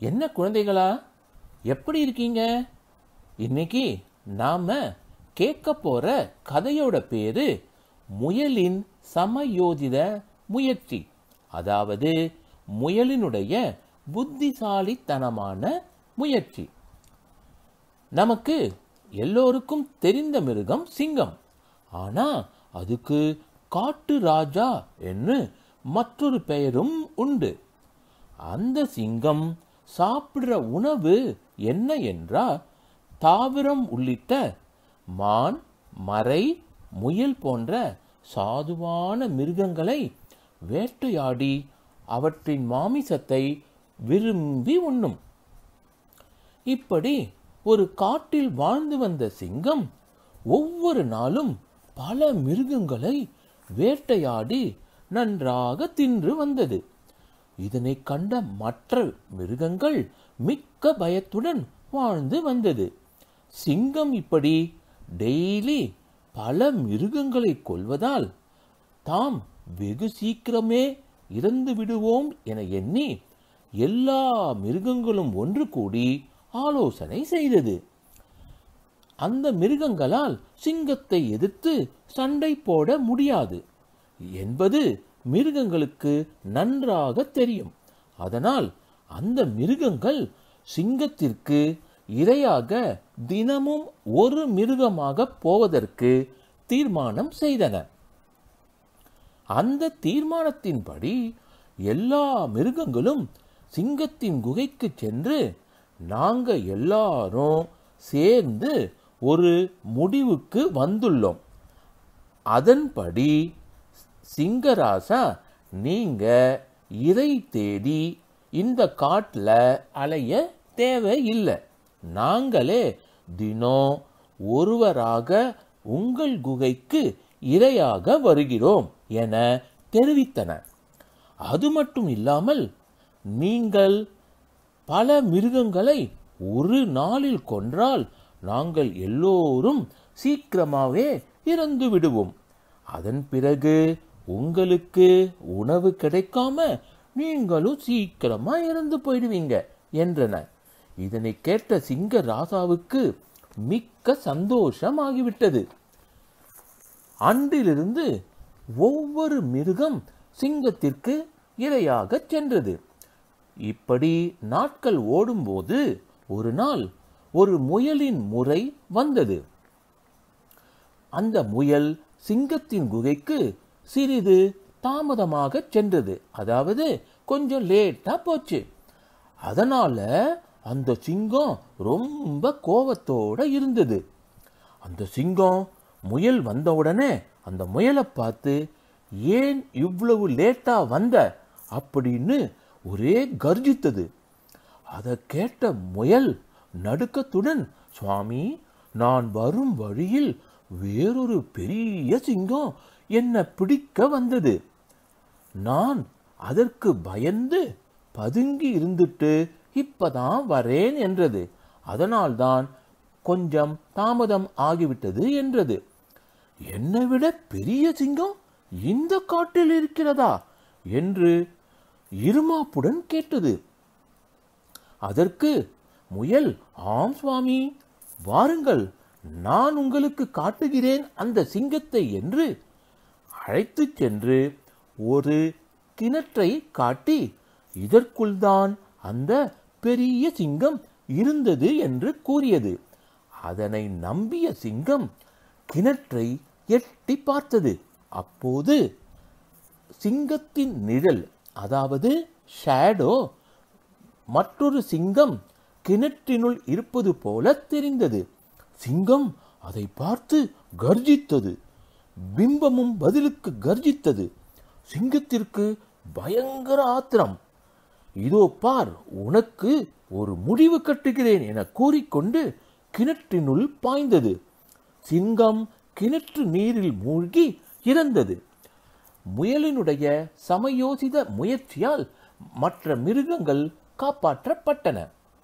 என்ன குழந்தைகளா எப்படி இருக்கீங்க இன்னைக்கு நாம கேட்க போற கதையோட பேரு முயலின் சமயோஜித முயற்சி அதாவது முயலினுடைய புத்திசாலித்தனமான முயற்சி நமக்கு எல்லோருக்கும் தெரிந்த மிருகம் சிங்கம் ஆனா அதுக்கு காட்டு ராஜா என்று மற்றொரு பெயரும் உண்டு அந்த சிங்கம் சாப்பிடுற உணவு என்ன என்றால் தாவரம் உள்ளிட்ட மான் மறை முயல் போன்ற சாதுவான மிருகங்களை வேட்டையாடி அவற்றின் மாமிசத்தை விரும்பி உண்ணும் இப்படி ஒரு காட்டில் வாழ்ந்து வந்த சிங்கம் ஒவ்வொரு நாளும் பல மிருகங்களை வேட்டையாடி நன்றாக தின்று வந்தது இதனை கண்ட மற்ற மிருகங்கள் மிக்க பயத்துடன் வாழ்ந்து வந்தது சிங்கம் இப்படி டெய்லி பல மிருகங்களை கொல்வதால் தாம் வெகு சீக்கிரமே இறந்து விடுவோம் என எண்ணி எல்லா மிருகங்களும் ஒன்று கூடி ஆலோசனை செய்தது அந்த மிருகங்களால் சிங்கத்தை எதிர்த்து சண்டை போட முடியாது என்பது மிருகங்களுக்கு நன்றாக தெரியும் அதனால் அந்த மிருகங்கள் சிங்கத்திற்கு இரையாக தினமும் ஒரு மிருகமாக போவதற்கு தீர்மானம் செய்தன அந்த தீர்மானத்தின்படி எல்லா மிருகங்களும் சிங்கத்தின் குகைக்கு சென்று நாங்க எல்லாரும் சேர்ந்து ஒரு முடிவுக்கு வந்துள்ளோம் அதன்படி சிங்கராசா நீங்க இறை தேடி இந்த காட்டில் அலைய தேவையில்லை நாங்களே தினம் ஒருவராக உங்கள் குகைக்கு இரையாக வருகிறோம் என தெரிவித்தன அது மட்டும் இல்லாமல் நீங்கள் பல மிருகங்களை ஒரு நாளில் கொன்றால் நாங்கள் எல்லோரும் சீக்கிரமாவே இறந்து விடுவோம் அதன் பிறகு உங்களுக்கு உணவு கிடைக்காம நீங்களும் சீக்கிரமா இறந்து போயிடுவீங்க என்றன இதனை கேட்ட சிங்க ராசாவுக்கு மிக்க சந்தோஷமாகிவிட்டது அன்றிலிருந்து ஒவ்வொரு மிருகம் சிங்கத்திற்கு இரையாக சென்றது இப்படி நாட்கள் ஓடும்போது ஒரு நாள் ஒரு முயலின் முறை வந்தது அந்த முயல் சிங்கத்தின் குகைக்கு சிறிது தாமதமாக சென்றது அதாவது கொஞ்சம் லேட்டா போச்சு அதனால அந்த சிங்கம் ரொம்ப கோபத்தோட இருந்தது அந்த சிங்கம் முயல் வந்தவுடனே அந்த முயலை பார்த்து ஏன் இவ்வளவு லேட்டா வந்த அப்படின்னு ஒரே கர்ஜித்தது அதை கேட்ட முயல் நடுக்கத்துடன் சுவாமி நான் வரும் வழியில் வேறொரு பெரிய சிங்கம் என்னை பிடிக்க வந்தது நான் அதற்கு பயந்து பதுங்கி இருந்துட்டு இப்பதான் வரேன் என்றது அதனால்தான் கொஞ்சம் தாமதம் ஆகிவிட்டது என்றது என்னை விட பெரிய சிங்கம் இந்த காட்டில் இருக்கிறதா என்று இருமாப்புடன் கேட்டது அதற்கு முயல் ஆம் சுவாமி வாருங்கள் நான் உங்களுக்கு காட்டுகிறேன் அந்த சிங்கத்தை என்று அழைத்துச் சென்று ஒரு கிணற்றை காட்டி இதற்குள்தான் அந்த பெரிய சிங்கம் இருந்தது என்று கூறியது அதனை நம்பிய சிங்கம் கிணற்றை எட்டி பார்த்தது அப்போது சிங்கத்தின் நிழல் அதாவது ஷேடோ மற்றொரு சிங்கம் கிணற்றினுள் இருப்பது போல தெரிந்தது சிங்கம் அதை பார்த்து கர்ஜித்தது பிம்பமும் பதிலுக்கு கர்ஜித்தது சிங்கத்திற்கு பயங்கர ஆத்திரம் இதோ பார் உனக்கு ஒரு முடிவு கட்டுகிறேன் என கூறிக்கொண்டு கிணற்றினுள் பாய்ந்தது சிங்கம் கிணற்று நீரில் மூழ்கி இறந்தது முயலினுடைய சமயோசித முயற்சியால் மற்ற மிருகங்கள் காப்பாற்றப்பட்டன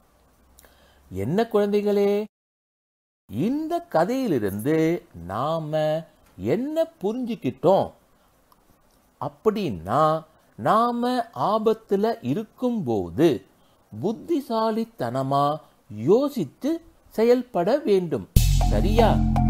என்ன குழந்தைகளே இந்த கதையிலிருந்து நாம என்ன புரிஞ்சுக்கிட்டோம் அப்படின்னா நாம ஆபத்துல இருக்கும்போது புத்திசாலித்தனமா யோசித்து செயல்பட வேண்டும் சரியா